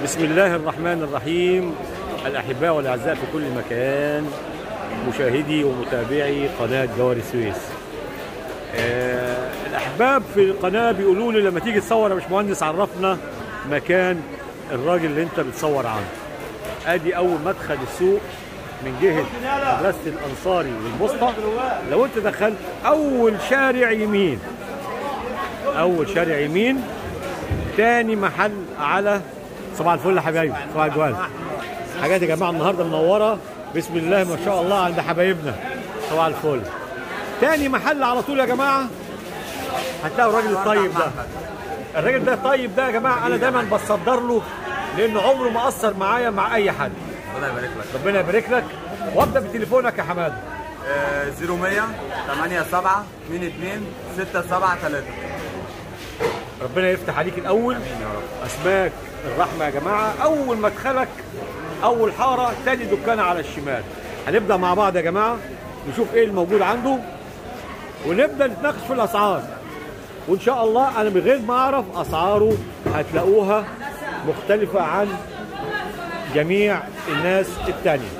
بسم الله الرحمن الرحيم الأحباء والأعزاء في كل مكان مشاهدي ومتابعي قناة جوار السويس آه الأحباب في القناة بيقولوا لي لما تيجي تصور يا باشمهندس عرفنا مكان الراجل اللي أنت بتصور عنه أدي أول مدخل السوق من جهة مدرسة الأنصاري والبسطة لو أنت دخلت أول شارع يمين أول شارع يمين تاني محل على صباح الفل يا حبايبي صباح الجوال حاجات يا جماعه النهارده منوره بسم الله ما شاء الله عند حبايبنا صباح الفل تاني محل على طول يا جماعه هتلاقوا الراجل الطيب ده الراجل ده الطيب ده يا جماعه انا دايما بصدر له لانه عمره ما قصر معايا مع اي حد ربنا يبارك لك ربنا يبارك لك وابدا بتليفونك يا حماده آه، 0100 87 22 673 ربنا يفتح عليك الاول اسماك الرحمه يا جماعه اول مدخلك اول حاره تاني دكانه على الشمال هنبدا مع بعض يا جماعه نشوف ايه الموجود عنده ونبدا نتناقش في الاسعار وان شاء الله انا من غير ما اعرف اسعاره هتلاقوها مختلفه عن جميع الناس التانيه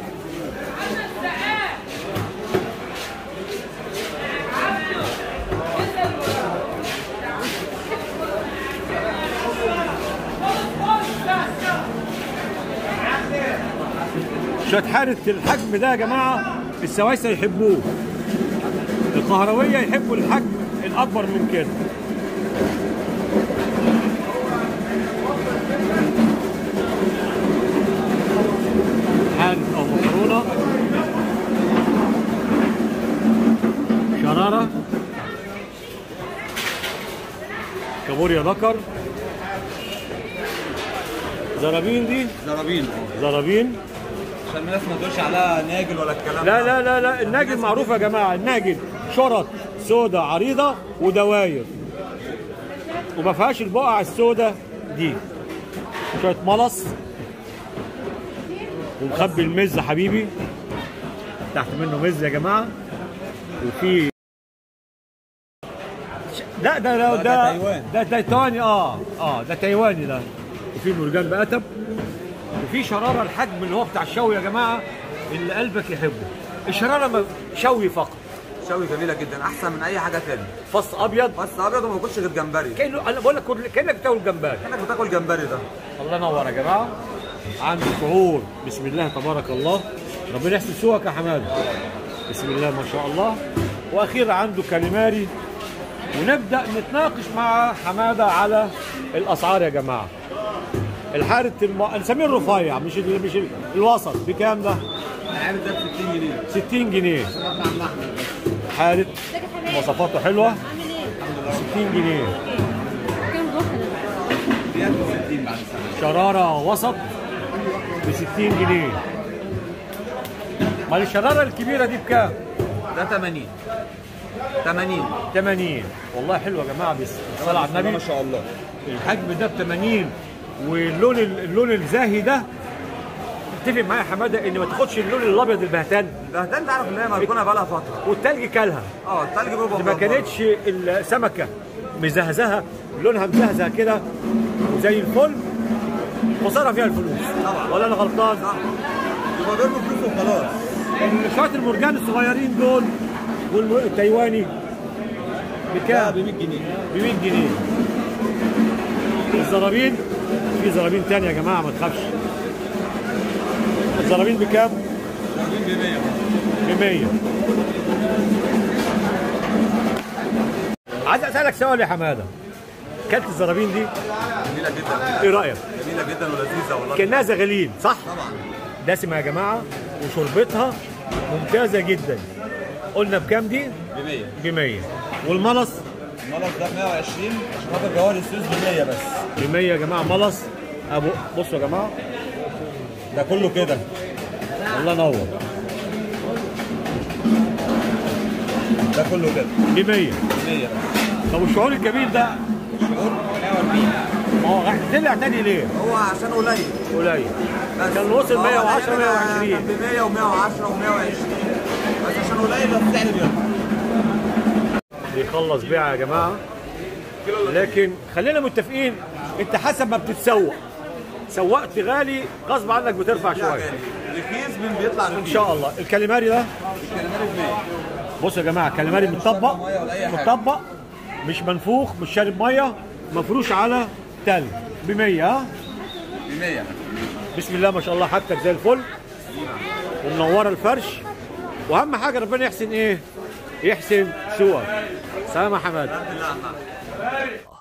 شوية حارة الحجم ده يا جماعة السوايسة يحبوه القهروية يحبوا الحجم الأكبر من كده حارة أو مكرونة شرارة كابوريا بكر زرابين دي زرابين زرابين عشان الناس ما تقولش عليها ناجل ولا الكلام لا ده. لا لا لا الناجل معروف يا جماعه الناجل شرط سودا عريضه ودواير وما فيهاش البقع السودا دي شويه ملص ومخبي المز حبيبي تحت منه مز يا جماعه وفي لا ده ده ده ده تايوان. ده تايواني اه اه ده تايواني ده وفي مرجان بقتب وفي شراره الحجم اللي هو بتاع الشوي يا جماعه اللي قلبك يحبه الشراره ما- شوي فقط شوي جميله جدا احسن من اي حاجه تاني فص ابيض بس ابيض وما باكلش غير جمبري كانه انا بقول لك كل- كانك بتاكل جمبري كانك بتاكل جمبري ده الله ينور يا جماعه عنده شعور بسم الله تبارك الله ربنا يحسن سوقك يا حماده بسم الله ما شاء الله واخيرا عنده كاليماري ونبدا نتناقش مع حماده على الاسعار يا جماعه الحارة الم... نسميه الرفيع مش ال... مش ال... الوسط بكام ده؟ العامل ده ب 60 جنيه 60 جنيه حارة مواصفاته حلوة عامل ايه؟ 60 جنيه كام بكره؟ ديت ب 60 بعد سنه شرارة وسط ب 60 جنيه امال الشرارة الكبيرة دي بكام؟ ده 80 80 80 والله حلوة يا جماعة بس الصلاة على النبي ما شاء الله الحجم ده ب 80 واللون اللون الزاهي ده اتفق معايا يا حماده ان ما تاخدش اللون الابيض البهتان ده ده انت عارف ان هي مركونه بقى لها فتره والتلج كلها اه التلج بيبقى ما مغمر. كانتش السمكه مزهزهه لونها مزهزه كده وزي الفل خساره فيها الفلوس طبعا. ولا انا غلطان صح يبقى بيرموا فلوس وخلاص شويه المرجان الصغيرين دول والتايواني بكام؟ ب 100 جنيه ب 100 جنيه الزرابين في زرابين تانية يا جماعة ما تخافش الزرابين بكام؟ ب 100 ب 100 عايز اسألك سؤال يا حمادة كلت الزرابين دي جميله جدا ايه رأيك؟ جميله جدا ولذيذه والله كأنها زغالين صح؟ طبعا دسمة يا جماعة وشربتها ممتازة جدا قلنا بكام دي؟ ب 100 ب 100 والملص الملص ده ب 120 عشان خاطر جوار السوس ب 100 بس ب 100 يا جماعة ملص ابو بصوا يا جماعة ده كله كده الله ينور ده كله كده ب 100 ب 100 بس طب والشعور الجميل ده شعور 140 ما هو طلع تاني ليه؟ هو عشان قليل قليل بس كان وصل هو 110 يعني 120 كان ب 100 و110 و120 بس عشان قليل بس السعر بيرفع بيخلص بيعه يا جماعه لكن خلينا متفقين انت حسب ما بتتسوق سوقت غالي غصب عنك بترفع شويه رخيص من بيطلع ان رخيص شاء الله الكاليماري ده الكلمات ازاي؟ بصوا يا جماعه الكاليماري متطبق مية ولا أي حاجة. متطبق مش منفوخ مش شارب ميه مفروش على تلج ب 100 ها ب 100 بسم الله ما شاء الله حاجتك زي الفل ومنوره الفرش واهم حاجه ربنا يحسن ايه يحسن صور سلام يا حماد